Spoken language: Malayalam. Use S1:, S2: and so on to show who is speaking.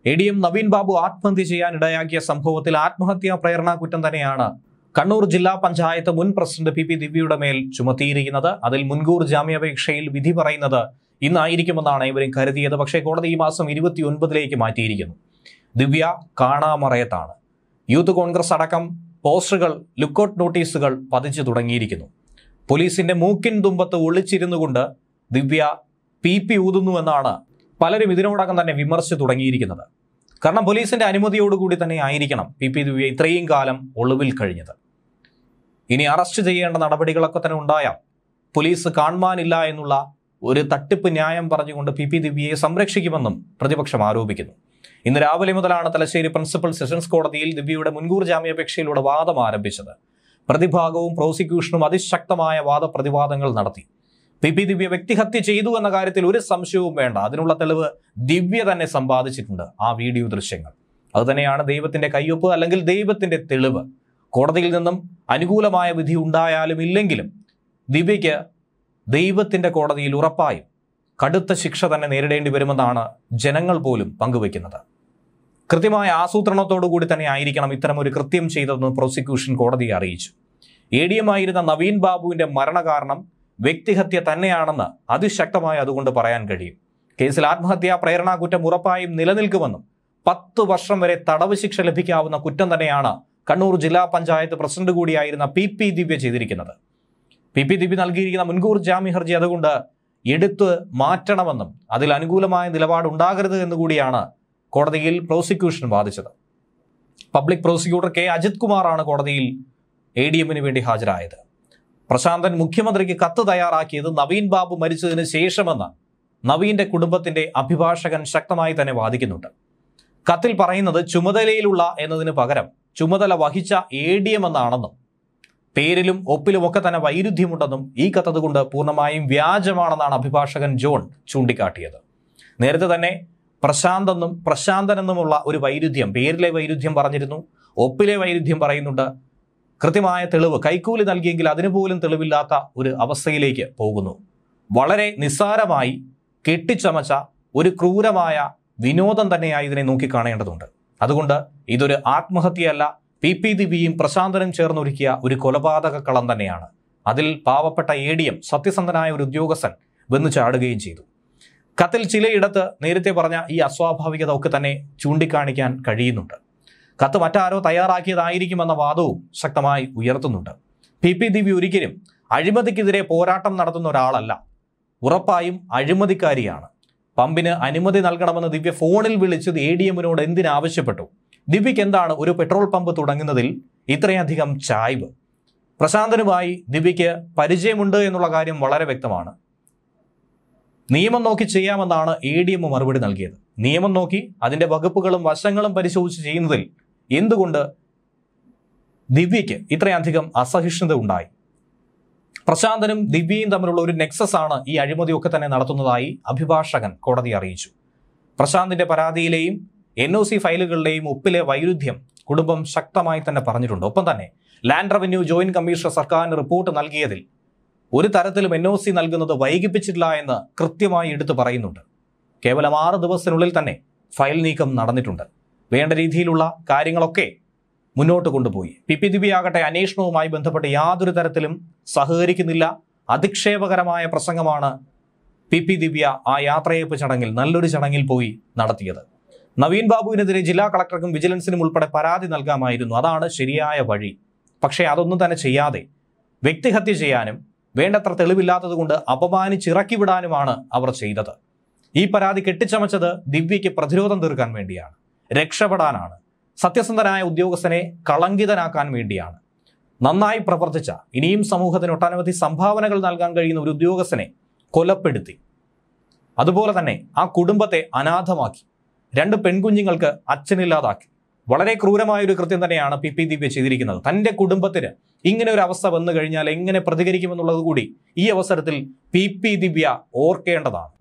S1: A D M Naveen Babu ആത്മഹത്യ ചെയ്യാൻ ഇടയാക്കിയ സംഭവത്തിൽ ആത്മഹത്യാ പ്രേരണാ കുറ്റം തന്നെയാണ് കണ്ണൂർ ജില്ലാ പഞ്ചായത്ത് മുൻ പ്രസിഡന്റ് പി പി ദിവ്യയുടെ മേൽ ചുമത്തിയിരിക്കുന്നത് അതിൽ മുൻകൂർ ജാമ്യാപേക്ഷയിൽ വിധി പറയുന്നത് ഇന്നായിരിക്കുമെന്നാണ് ഇവരും കരുതിയത് പക്ഷേ കോടതി ഈ മാസം ഇരുപത്തിയൊൻപതിലേക്ക് മാറ്റിയിരിക്കുന്നു ദിവ്യ കാണാമറയത്താണ് യൂത്ത് കോൺഗ്രസ് അടക്കം പോസ്റ്ററുകൾ ലുക്കൌട്ട് നോട്ടീസുകൾ പതിച്ചു തുടങ്ങിയിരിക്കുന്നു പോലീസിന്റെ മൂക്കിൻ തുമ്പത്ത് ഒളിച്ചിരുന്നുകൊണ്ട് ദിവ്യ പി പി ഊതുന്നുവെന്നാണ് പലരും ഇതിനോടകം തന്നെ വിമർശിച്ചു തുടങ്ങിയിരിക്കുന്നത് കാരണം പോലീസിന്റെ അനുമതിയോടുകൂടി തന്നെ ആയിരിക്കണം പി പി ദിവ്യ ഇത്രയും കാലം ഒളിവിൽ കഴിഞ്ഞത് ഇനി അറസ്റ്റ് ചെയ്യേണ്ട നടപടികളൊക്കെ തന്നെ ഉണ്ടായാൽ പോലീസ് കാണുവാനില്ല എന്നുള്ള ഒരു തട്ടിപ്പ് ന്യായം പറഞ്ഞുകൊണ്ട് പി പി ദിവ്യയെ സംരക്ഷിക്കുമെന്നും പ്രതിപക്ഷം ആരോപിക്കുന്നു ഇന്ന് രാവിലെ മുതലാണ് തലശ്ശേരി പ്രിൻസിപ്പൽ സെഷൻസ് കോടതിയിൽ ദിവ്യയുടെ മുൻകൂർ ജാമ്യാപേക്ഷയിലൂടെ വാദം ആരംഭിച്ചത് പ്രതിഭാഗവും പ്രോസിക്യൂഷനും അതിശക്തമായ വാദപ്രതിവാദങ്ങൾ നടത്തി പി പി ദിവ്യ വ്യക്തിഹത്യ ചെയ്തു എന്ന കാര്യത്തിൽ ഒരു സംശയവും വേണ്ട അതിനുള്ള തെളിവ് ദിവ്യ തന്നെ സമ്പാദിച്ചിട്ടുണ്ട് ആ വീഡിയോ ദൃശ്യങ്ങൾ അതുതന്നെയാണ് ദൈവത്തിന്റെ കയ്യൊപ്പ് അല്ലെങ്കിൽ ദൈവത്തിന്റെ തെളിവ് കോടതിയിൽ നിന്നും അനുകൂലമായ വിധി ഉണ്ടായാലും ഇല്ലെങ്കിലും ദിവ്യയ്ക്ക് ദൈവത്തിന്റെ കോടതിയിൽ ഉറപ്പായും കടുത്ത ശിക്ഷ തന്നെ നേരിടേണ്ടി വരുമെന്നാണ് ജനങ്ങൾ പോലും പങ്കുവെക്കുന്നത് കൃത്യമായ ആസൂത്രണത്തോടു കൂടി തന്നെ ആയിരിക്കണം ഇത്തരം ഒരു കൃത്യം ചെയ്തതെന്ന് പ്രോസിക്യൂഷൻ കോടതിയെ അറിയിച്ചു എ ഡി എം ആയിരുന്ന നവീൻ ബാബുവിന്റെ മരണകാരണം വ്യക്തിഹത്യ തന്നെയാണെന്ന് അതിശക്തമായി അതുകൊണ്ട് പറയാൻ കഴിയും കേസിൽ ആത്മഹത്യാ പ്രേരണാ കുറ്റം ഉറപ്പായും നിലനിൽക്കുമെന്നും പത്ത് വർഷം വരെ തടവ് ശിക്ഷ ലഭിക്കാവുന്ന കുറ്റം തന്നെയാണ് കണ്ണൂർ ജില്ലാ പഞ്ചായത്ത് പ്രസിഡന്റ് കൂടിയായിരുന്ന പി പി ദിവ്യ ചെയ്തിരിക്കുന്നത് പി പി ദിവ്യ നൽകിയിരിക്കുന്ന മുൻകൂർ ജാമ്യ ഹർജി അതുകൊണ്ട് എടുത്ത് മാറ്റണമെന്നും അതിൽ അനുകൂലമായ നിലപാടുണ്ടാകരുത് എന്നുകൂടിയാണ് കോടതിയിൽ പ്രോസിക്യൂഷൻ വാദിച്ചത് പബ്ലിക് പ്രോസിക്യൂട്ടർ കെ അജിത് കുമാറാണ് കോടതിയിൽ എ ഡി എമ്മിന് വേണ്ടി ഹാജരായത് പ്രശാന്തൻ മുഖ്യമന്ത്രിക്ക് കത്ത് തയ്യാറാക്കിയത് നവീൻ ബാബു മരിച്ചതിന് ശേഷമെന്ന് നവീന്റെ കുടുംബത്തിന്റെ അഭിഭാഷകൻ ശക്തമായി തന്നെ വാദിക്കുന്നുണ്ട് കത്തിൽ പറയുന്നത് ചുമതലയിലുള്ള എന്നതിന് പകരം ചുമതല വഹിച്ച എ ഡി എം എന്നാണെന്നും പേരിലും ഒപ്പിലും ഒക്കെ തന്നെ വൈരുദ്ധ്യമുണ്ടെന്നും ഈ കത്ത് അതുകൊണ്ട് പൂർണ്ണമായും വ്യാജമാണെന്നാണ് അഭിഭാഷകൻ ജോൺ ചൂണ്ടിക്കാട്ടിയത് നേരത്തെ തന്നെ പ്രശാന്ത് എന്നും പ്രശാന്തൻ എന്നുമുള്ള ഒരു വൈരുദ്ധ്യം പേരിലെ വൈരുദ്ധ്യം പറഞ്ഞിരുന്നു ഒപ്പിലെ വൈരുദ്ധ്യം പറയുന്നുണ്ട് കൃത്യമായ തെളിവ് കൈക്കൂലി നൽകിയെങ്കിൽ അതിന് പോലും തെളിവില്ലാത്ത ഒരു അവസ്ഥയിലേക്ക് പോകുന്നു വളരെ നിസ്സാരമായി കെട്ടിച്ചമച്ച ഒരു ക്രൂരമായ വിനോദം തന്നെയായി ഇതിനെ നോക്കിക്കാണേണ്ടതുണ്ട് അതുകൊണ്ട് ഇതൊരു ആത്മഹത്യയല്ല പി പി ദിവ്യയും പ്രശാന്തനും ചേർന്നൊരുക്കിയ ഒരു കൊലപാതക കളം തന്നെയാണ് അതിൽ പാവപ്പെട്ട എ ഡി എം സത്യസന്ധനായ ഒരു ഉദ്യോഗസ്ഥൻ വെന്നു ചാടുകയും ചെയ്തു കത്തിൽ ചിലയിടത്ത് നേരത്തെ പറഞ്ഞ ഈ അസ്വാഭാവികത ഒക്കെ തന്നെ ചൂണ്ടിക്കാണിക്കാൻ കഴിയുന്നുണ്ട് കത്ത് മറ്റാരോ തയ്യാറാക്കിയതായിരിക്കുമെന്ന വാദവും ശക്തമായി ഉയർത്തുന്നുണ്ട് പി പി ദിവ്യ ഒരിക്കലും അഴിമതിക്കെതിരെ പോരാട്ടം നടത്തുന്ന ഒരാളല്ല ഉറപ്പായും അഴിമതിക്കാരിയാണ് പമ്പിന് അനുമതി നൽകണമെന്ന് ദിവ്യ ഫോണിൽ വിളിച്ചത് എ ഡി എമ്മിനോട് എന്തിനാവശ്യപ്പെട്ടു ദിവ്യയ്ക്ക് എന്താണ് ഒരു പെട്രോൾ പമ്പ് തുടങ്ങുന്നതിൽ ഇത്രയധികം ചായ്വ് പ്രശാന്തനുമായി ദിവ്യയ്ക്ക് പരിചയമുണ്ട് എന്നുള്ള കാര്യം വളരെ വ്യക്തമാണ് നിയമം നോക്കി ചെയ്യാമെന്നാണ് എ ഡി എം മറുപടി നൽകിയത് നിയമം നോക്കി അതിന്റെ വകുപ്പുകളും വശങ്ങളും പരിശോധിച്ച് ചെയ്യുന്നതിൽ എന്തുകൊണ്ട് ദിവ്യയ്ക്ക് ഇത്രയധികം അസഹിഷ്ണുത ഉണ്ടായി പ്രശാന്തനും ദിവ്യയും തമ്മിലുള്ള ഒരു നെക്സസ് ആണ് ഈ അഴിമതിയൊക്കെ തന്നെ നടത്തുന്നതായി അഭിഭാഷകൻ കോടതി അറിയിച്ചു പ്രശാന്തിന്റെ പരാതിയിലെയും എൻ ഒ സി ഫയലുകളിലെയും ഒപ്പിലെ വൈരുദ്ധ്യം കുടുംബം ശക്തമായി തന്നെ പറഞ്ഞിട്ടുണ്ട് ഒപ്പം തന്നെ ലാൻഡ് റവന്യൂ ജോയിന്റ് കമ്മീഷണർ സർക്കാരിന് റിപ്പോർട്ട് നൽകിയതിൽ ഒരു തരത്തിലും എൻ ഒ സി നൽകുന്നത് വൈകിപ്പിച്ചിട്ടില്ല എന്ന് കൃത്യമായി എടുത്തു പറയുന്നുണ്ട് കേവലം ആറ് ദിവസത്തിനുള്ളിൽ തന്നെ ഫയൽ നീക്കം നടന്നിട്ടുണ്ട് വേണ്ട രീതിയിലുള്ള കാര്യങ്ങളൊക്കെ മുന്നോട്ട് കൊണ്ടുപോയി പി പി ദിവ്യയാകട്ടെ അന്വേഷണവുമായി ബന്ധപ്പെട്ട് യാതൊരു തരത്തിലും സഹകരിക്കുന്നില്ല അധിക്ഷേപകരമായ പ്രസംഗമാണ് പി പി ദിവ്യ ആ യാത്രയപ്പ് ചടങ്ങിൽ നല്ലൊരു ചടങ്ങിൽ പോയി നടത്തിയത് നവീൻ ബാബുവിനെതിരെ ജില്ലാ കളക്ടർക്കും വിജിലൻസിനും ഉൾപ്പെടെ പരാതി നൽകാമായിരുന്നു അതാണ് ശരിയായ വഴി പക്ഷേ അതൊന്നും തന്നെ ചെയ്യാതെ വ്യക്തിഹത്യ ചെയ്യാനും വേണ്ടത്ര തെളിവില്ലാത്തതുകൊണ്ട് അപമാനിച്ചിറക്കി വിടാനുമാണ് അവർ ചെയ്തത് ഈ പരാതി കെട്ടിച്ചമച്ചത് ദിവ്യയ്ക്ക് പ്രതിരോധം തീർക്കാൻ വേണ്ടിയാണ് രക്ഷപ്പെടാനാണ് സത്യസന്ധനായ ഉദ്യോഗസ്ഥനെ കളങ്കിതനാക്കാൻ വേണ്ടിയാണ് നന്നായി പ്രവർത്തിച്ച ഇനിയും സമൂഹത്തിന് ഒട്ടനവധി സംഭാവനകൾ നൽകാൻ കഴിയുന്ന ഒരു ഉദ്യോഗസ്ഥനെ കൊലപ്പെടുത്തി അതുപോലെ തന്നെ ആ കുടുംബത്തെ അനാഥമാക്കി രണ്ട് പെൺകുഞ്ഞുങ്ങൾക്ക് അച്ഛനില്ലാതാക്കി വളരെ ക്രൂരമായ ഒരു കൃത്യം തന്നെയാണ് പി പി ദിവ്യ ചെയ്തിരിക്കുന്നത് തന്റെ കുടുംബത്തിന് ഇങ്ങനെ ഒരു അവസ്ഥ വന്നു കഴിഞ്ഞാൽ എങ്ങനെ പ്രതികരിക്കുമെന്നുള്ളത് കൂടി ഈ അവസരത്തിൽ പി പി ദിവ്യ ഓർക്കേണ്ടതാണ്